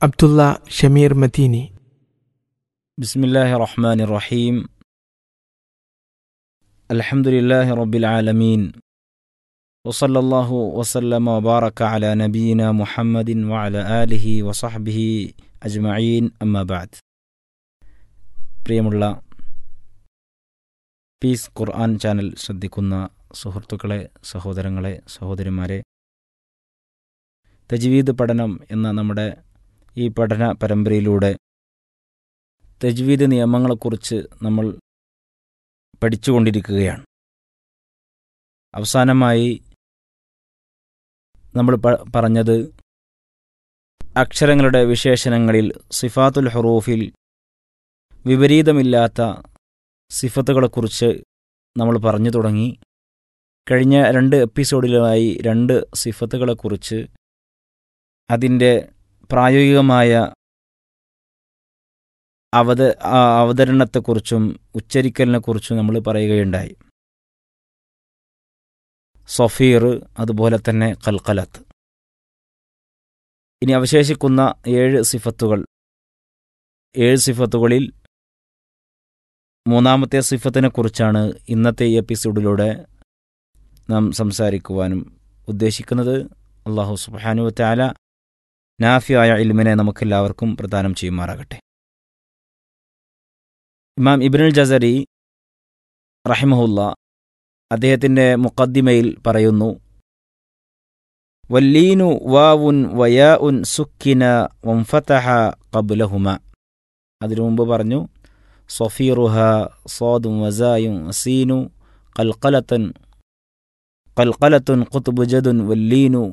അബ്ദുള്ള ഷമീർ മദീനി بسم الله الرحمن الرحيم الحمد لله رب العالمين وصلى الله وسلم وبارك على نبينا محمد وعلى آله وصحبه أجمعين أما بعد പ്രിയമുള്ള പീസ് ഖുർആൻ ചാനൽ ശ്രദ്ധിക്കുന്ന സുഹൃത്തുക്കളെ സഹോദരങ്ങളെ സഹോദരിമാരെ തജ്വീദ് പഠനം എന്ന നമ്മുടെ ഈ പഠന പരമ്പരയിലൂടെ തജ്വീദ് നിയമങ്ങളെക്കുറിച്ച് നമ്മൾ പഠിച്ചുകൊണ്ടിരിക്കുകയാണ് അവസാനമായി നമ്മൾ പ- പറഞ്ഞത് അക്ഷരങ്ങളുടെ വിശേഷണങ്ങളിൽ സിഫാത്തുൽ ഹറൂഫിൽ വിപരീതമില്ലാത്ത സിഫത്തുകളെക്കുറിച്ച് നമ്മൾ പറഞ്ഞു തുടങ്ങി കഴിഞ്ഞ രണ്ട് എപ്പിസോഡിലുമായി രണ്ട് സിഫത്തുകളെക്കുറിച്ച് അതിൻ്റെ പ്രായോഗികമായ അവത ആ അവതരണത്തെക്കുറിച്ചും ഉച്ചരിക്കലിനെക്കുറിച്ചും നമ്മൾ പറയുകയുണ്ടായി സൊഫീർ അതുപോലെ തന്നെ കൽക്കലത്ത് ഇനി അവശേഷിക്കുന്ന ഏഴ് സിഫത്തുകൾ ഏഴ് സിഫത്തുകളിൽ മൂന്നാമത്തെ സിഫത്തിനെക്കുറിച്ചാണ് ഇന്നത്തെ ഈ എപ്പിസോഡിലൂടെ നാം സംസാരിക്കുവാനും ഉദ്ദേശിക്കുന്നത് അള്ളാഹു സുബാനു താല നാഫിയായ ഇൽമിനെ നമുക്കെല്ലാവർക്കും പ്രദാനം ചെയ്യുമാറാകട്ടെ ഇമാം ഇബ്നുൽ ജസരി റഹിമഹുല്ല അദ്ദേഹത്തിൻ്റെ മുഖദ്ദിമയിൽ പറയുന്നു വല്ലീനു വാവുൻ വയാ ഉൻ സുക്കിന വംഫതഹ കബുലഹുമ അതിനു മുമ്പ് പറഞ്ഞു സൊഫീറുഹ സോദും വസായും സീനു കൽക്കലത്തൻ കൽക്കലത്തുൻ കുത്തുബുജദുൻ വല്ലീനു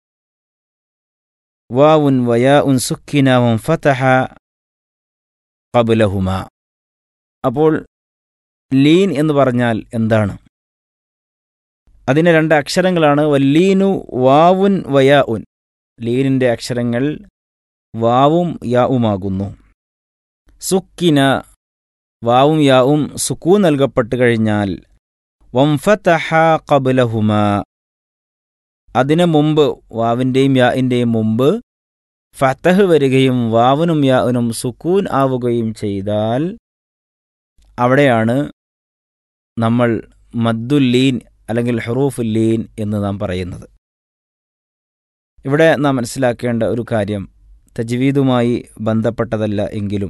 വാവുൻ വയാ ഉൻ സുക്കിന വംഫതഹ കബുലഹുമ അപ്പോൾ ലീൻ എന്ന് പറഞ്ഞാൽ എന്താണ് അതിന് രണ്ട് അക്ഷരങ്ങളാണ് വല്ലീനു വാവുൻ വയാ ഉൻ ലീനിൻ്റെ അക്ഷരങ്ങൾ വാവും യാവുമാകുന്നു സുക്കിന വാവും യാവും സുക്കൂ നൽകപ്പെട്ട് കഴിഞ്ഞാൽ വംഫതഹ കബലഹുമ അതിനു മുമ്പ് വാവിൻ്റെയും യാഇൻ്റെയും മുമ്പ് ഫതഹ് വരികയും വാവനും യാവിനും സുക്കൂൻ ആവുകയും ചെയ്താൽ അവിടെയാണ് നമ്മൾ മദ്ദുല്ലീൻ അല്ലെങ്കിൽ ഹറൂഫുല്ലീൻ എന്ന് നാം പറയുന്നത് ഇവിടെ നാം മനസ്സിലാക്കേണ്ട ഒരു കാര്യം തജ്വീദുമായി ബന്ധപ്പെട്ടതല്ല എങ്കിലും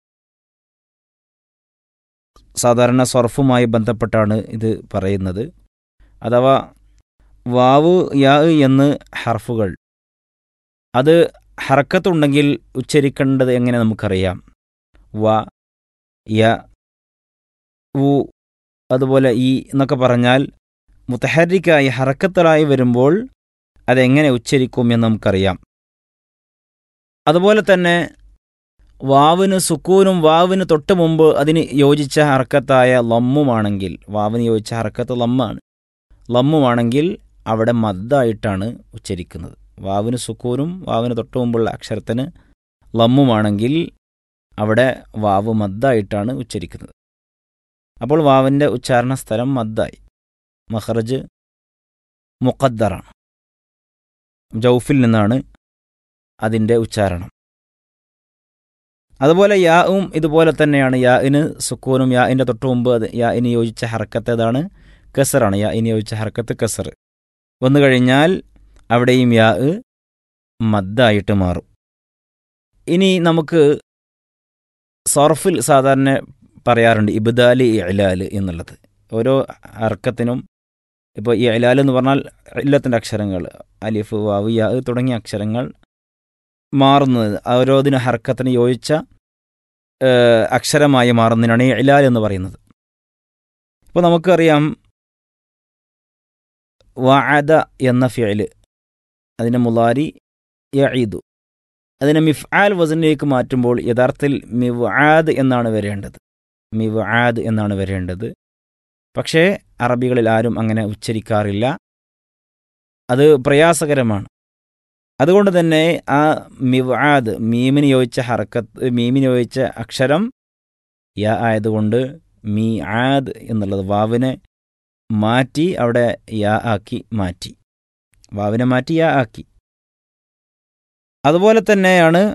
സാധാരണ സർഫുമായി ബന്ധപ്പെട്ടാണ് ഇത് പറയുന്നത് അഥവാ വാവ് യാ എന്ന് ഹർഫുകൾ അത് ഹർക്കത്തുണ്ടെങ്കിൽ ഉച്ചരിക്കേണ്ടത് എങ്ങനെ നമുക്കറിയാം വ യ ഉ അതുപോലെ ഈ എന്നൊക്കെ പറഞ്ഞാൽ മുത്തഹരിക്കായി ഹറക്കത്തലായി വരുമ്പോൾ അതെങ്ങനെ ഉച്ചരിക്കും എന്ന് നമുക്കറിയാം അതുപോലെ തന്നെ വാവിന് സുക്കൂനും വാവിന് തൊട്ട് മുമ്പ് അതിന് യോജിച്ച ഹറക്കത്തായ ലമ്മുമാണെങ്കിൽ വാവിന് യോജിച്ച ഹറക്കത്ത് ലമ്മാണ് ലമ്മുമാണെങ്കിൽ അവിടെ മദ്ദായിട്ടാണ് ഉച്ചരിക്കുന്നത് വാവിന് സുക്കൂനും വാവിന് തൊട്ട് മുമ്പുള്ള അക്ഷരത്തിന് ലമ്മുമാണെങ്കിൽ അവിടെ വാവ് മദ്ദായിട്ടാണ് ഉച്ചരിക്കുന്നത് അപ്പോൾ വാവിൻ്റെ ഉച്ചാരണ സ്ഥലം മദ്ദായി മഹ്റജ് മുഖദ്ദറാണ് ജൗഫിൽ നിന്നാണ് അതിൻ്റെ ഉച്ചാരണം അതുപോലെ യാവും ഇതുപോലെ തന്നെയാണ് യാഇന് സുക്കൂനും യാഇൻ്റെ തൊട്ട് മുമ്പ് അത് യാഇന് യോജിച്ച ഹർക്കത്ത് ഏതാണ് കസറാണ് യാഇന് യോജിച്ച ഹർക്കത്ത് കസർ വന്നു കഴിഞ്ഞാൽ അവിടെയും യാ മദ്ദായിട്ട് മാറും ഇനി നമുക്ക് സർഫിൽ സാധാരണ പറയാറുണ്ട് ഇബ്ദാലി ഇലാല് എന്നുള്ളത് ഓരോ അർക്കത്തിനും ഇപ്പോൾ ഈ ഇലാൽ എന്ന് പറഞ്ഞാൽ ഇല്ലത്തിൻ്റെ അക്ഷരങ്ങൾ അലിഫ് വാവ് യാ തുടങ്ങിയ അക്ഷരങ്ങൾ മാറുന്നത് ഓരോതിന് ഹർക്കത്തിന് യോജിച്ച ഏഹ്, അക്ഷരമായി മാറുന്നതിനാണ് ഈ ഇലാൽ എന്ന് പറയുന്നത് ഇപ്പോൾ നമുക്കറിയാം വഅദ എന്ന ഫിഅല് അതിൻ്റെ മുലാരി യഈദു അതിനെ മിഫ്ആൽ വസനിലേക്ക് മാറ്റുമ്പോൾ യഥാർത്ഥത്തിൽ മിവ്ആദ് എന്നാണ് വരേണ്ടത് മിവ്ആദ് എന്നാണ് വരേണ്ടത് പക്ഷേ അറബികളിൽ ആരും അങ്ങനെ ഉച്ചരിക്കാറില്ല അത് പ്രയാസകരമാണ് അതുകൊണ്ട് തന്നെ ആ മിവ്ആദ് മീമിന് യോജിച്ച ഹർക്കത്ത് മീമിന് യോജിച്ച അക്ഷരം യ ആയതുകൊണ്ട് മീ ആദ് എന്നുള്ളത് വാവിനെ മാറ്റി അവിടെ യാ ആക്കി മാറ്റി വാവിനെ മാറ്റി യാ ആക്കി അതുപോലെ തന്നെയാണ്